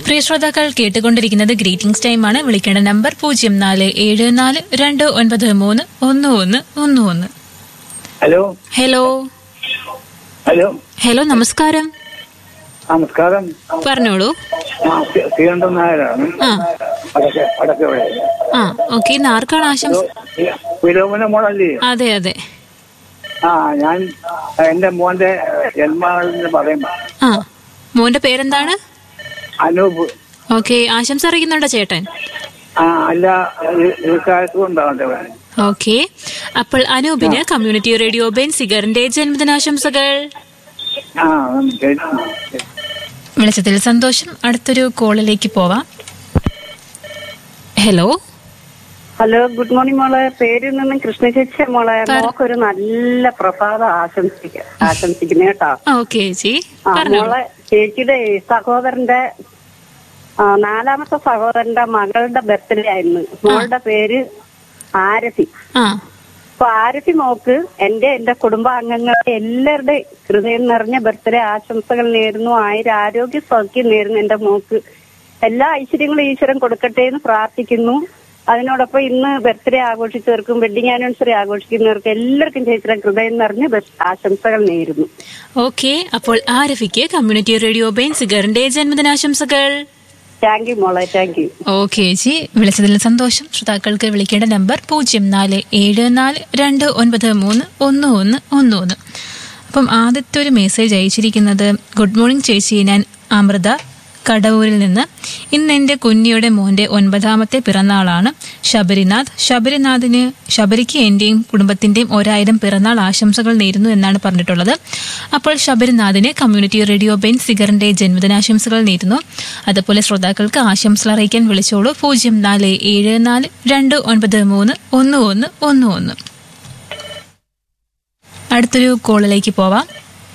പ്രിയ ശ്രോതാക്കൾ കേട്ടുകൊണ്ടിരിക്കുന്നത് ഗ്രീറ്റിംഗ്സ് ടൈമാണ് വിളിക്കേണ്ട നമ്പർ പൂജ്യം നാല് ഏഴ് നാല് രണ്ട് ഒൻപത് മൂന്ന് ഒന്ന് ഒന്ന് ഒന്ന് ഒന്ന് ഹലോ ഹലോ ഹലോ ഹലോ നമസ്കാരം നമസ്കാരം പറഞ്ഞോളൂ ആ, ശ്രീ- ശ്രീകണ്ഠൻ നായരാണ് ആ വടക്കെ വടക്കെ ഇവിടെ ആ ഓക്കെ ഇന്ന് ആർക്കാണ് ആശംസ വിലോമന മോളല്ലേ അതെ അതെ ആ ഞാൻ എന്റെ മോന്റെ ജന്മനാളിന് പറയുമ്പോ ആ മോന്റെ പേരെന്താണ് അനൂപ് ഓക്കെ ആശംസ അറിയിക്കുന്നുണ്ടോ ചേട്ടൻ ആ അല്ല തീർച്ചയായിട്ടും ഉണ്ടാവട്ടെ ഓക്കെ അപ്പോൾ അനൂപിന് കമ്മ്യൂണിറ്റി റേഡിയോ ബെൻസിഗറിന്റെ ജന്മദിനാശംസകൾ ആ ശരി. വിളിച്ചതിൽ സന്തോഷം അടുത്തൊരു കോളിലേക്ക് പോവാം ഹലോ ഹലോ ഗുഡ് മോർണിംഗ് മോളെ പേരിൽ നിന്നും കൃഷ്ണ ചേച്ചി മോളെ പറ. മോക്കൊരു നല്ല പ്രഭാതം ആശംസിക്ക ആശംസിക്കുന്നു കേട്ടോ ഓക്കെ ചേച്ചി ആ, പറഞ്ഞോളൂ മോളെ ചേച്ചിയുടെ സഹോദരന്റെ ആ, നാലാമത്തെ സഹോദരന്റെ മകളുടെ ബർത്ത്ഡേ ആയിരുന്നു മോളുടെ പേര് ആരതി ആ അപ്പൊ ആരതി മോക്ക് എന്റെ എന്റെ കുടുംബാംഗങ്ങളുടെ എല്ലാവരുടെ ഹൃദയം നിറഞ്ഞ ബർത്ത്ഡേ ആശംസകൾ നേരുന്നു ആയിരം ആരോഗ്യ സൗഖ്യം നേരുന്നു എന്റെ മോക്ക് എല്ലാ ഐശ്വര്യങ്ങളും ഈശ്വരൻ കൊടുക്കട്ടെ എന്ന് പ്രാർത്ഥിക്കുന്നു അതിനോടൊപ്പം ഇന്ന് ബർത്ത്ഡേ ആഘോഷിച്ചവർക്കും വെഡിങ് ആനിവേഴ്സറി ആഘോഷിക്കുന്നവർക്കും എല്ലാവർക്കും ചേച്ചിയുടെ ഹൃദയം നിറഞ്ഞ ബസ് ആശംസകൾ നേരുന്നു ഓക്കെ അപ്പോൾ ആരഫിക്ക് കമ്മ്യൂണിറ്റി റേഡിയോ ബെൻസിഗറിന്റെ ജന്മദിനാശംസകൾ താങ്ക് യു മോളെ താങ്ക് യു ഓക്കെ ചേച്ചി വിളിച്ചതിൽ സന്തോഷം ശ്രോതാക്കൾക്ക് വിളിക്കേണ്ട നമ്പർ പൂജ്യം നാല് ഏഴ് നാല് രണ്ട് ഒൻപത് മൂന്ന് ഒന്ന് ഒന്ന് ഒന്ന് ഒന്ന് അപ്പം ആദ്യത്തെ ഒരു മെസ്സേജ് അയച്ചിരിക്കുന്നത് ഗുഡ് മോർണിംഗ് ചേച്ചി ഞാൻ അമൃത കടവൂരിൽ നിന്ന് ഇന്ന് എൻ്റെ കുഞ്ഞിയുടെ മോന്റെ ഒൻപതാമത്തെ പിറന്നാളാണ് ശബരിനാഥ് ശബരിനാഥിന് ശബരിക്ക് എൻ്റെയും കുടുംബത്തിൻ്റെയും ഒരായിരം പിറന്നാൾ ആശംസകൾ നേരുന്നു എന്നാണ് പറഞ്ഞിട്ടുള്ളത് അപ്പോൾ ശബരിനാഥിന് കമ്മ്യൂണിറ്റി റേഡിയോ ബെൻ സിഗറിന്റെ ജന്മദിനാശംസകൾ നേരുന്നു അതുപോലെ ശ്രോതാക്കൾക്ക് ആശംസകൾ അറിയിക്കാൻ വിളിച്ചോളൂ പൂജ്യം നാല് ഏഴ് നാല് രണ്ട് ഒൻപത് മൂന്ന് ഒന്ന് ഒന്ന് ഒന്ന് ഒന്ന് അടുത്തൊരു കോളിലേക്ക് പോവാം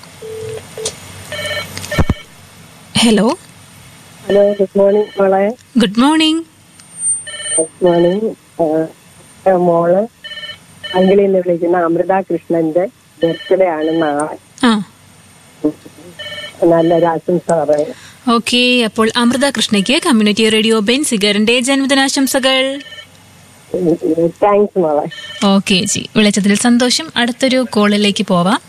ഹലോ ഹലോ ഗുഡ് മോർണിംഗ് മോളെ ഗുഡ് മോർണിംഗ് ഗുഡ് മോർണിംഗ് മോള് അങ്കിളിൽ നിന്ന് വിളിക്കുന്ന അമൃത കൃഷ്ണന്റെ ബർത്ത്ഡേ ആണ് നാളെ ആ നല്ലൊരു ആശംസ പറയാം ഓക്കെ അപ്പോൾ അമൃത കൃഷ്ണയ്ക്ക് കമ്മ്യൂണിറ്റി റേഡിയോ ബെൻ സിഗറിന്റെ ജന്മദിനാശംസകൾ താങ്ക്സ് മോളെ ഓക്കെ ജി വിളിച്ചതിൽ സന്തോഷം അടുത്തൊരു കോളിലേക്ക് പോവാം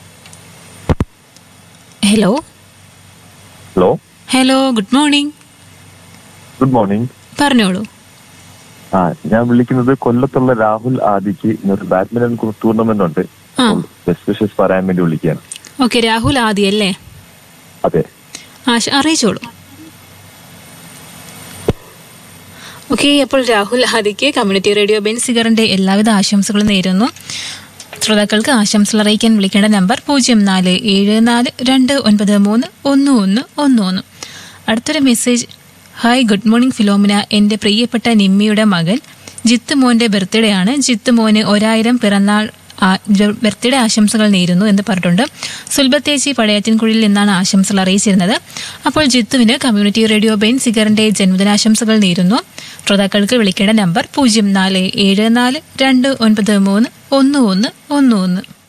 hello hello hello good morning good morning പറഞ്ഞോളൂ ആ ഞാൻ വിളിക്കുന്നത് കൊല്ലത്തുള്ള രാഹുൽ ആദിക്ക് ഇന്നൊരു ബാഡ്മിന്റൺ ടൂർണമെന്റ് ഉണ്ട് ആ. ബെസ്റ്റ് വിഷസ് പറയാൻ വേണ്ടി വിളിക്കുകയാണ് ഓക്കെ രാഹുൽ ആദി അല്ലേ അതെ ആശ- അറിയിച്ചോളൂ ഓക്കെ അപ്പോൾ രാഹുൽ ആദിക്ക് കമ്മ്യൂണിറ്റി റേഡിയോ ബെൻ സിഗറിന്റെ എല്ലാവിധ ആശംസകളും നേരുന്നു ശ്രോതാക്കൾക്ക് ആശംസകൾ അറിയിക്കാൻ വിളിക്കേണ്ട നമ്പർ പൂജ്യം നാല് ഏഴ് നാല് രണ്ട് ഒൻപത് മൂന്ന് ഒന്ന് ഒന്ന് ഒന്ന് ഒന്ന് അടുത്തൊരു message hi good morning Philomina എൻ്റെ പ്രിയപ്പെട്ട നിമ്മിയുടെ മകൻ ജിത്ത് മോന്റെ ബർത്ത്ഡേ ആണ് ജിത്ത് മോന് ഒരായിരം പിറന്നാൾ ബർത്ത്ഡേ ആശംസകൾ നേരുന്നു എന്ന് പറഞ്ഞിട്ടുണ്ട് സുൽബത്തേച്ചി പടയാറ്റിൻകുഴിയിൽ നിന്നാണ് ആശംസകൾ അറിയിച്ചിരുന്നത് അപ്പോൾ ജിത്തുവിന് കമ്മ്യൂണിറ്റി റേഡിയോ ബെൻ സിഗറിന്റെ ജന്മദിനാശംസകൾ നേരുന്നു ശ്രോതാക്കൾക്ക് വിളിക്കേണ്ട നമ്പർ പൂജ്യം നാല് ഏഴ് നാല് രണ്ട് ഒൻപത് മൂന്ന് ഒന്ന് ഒന്ന് ഒന്ന് ഒന്ന്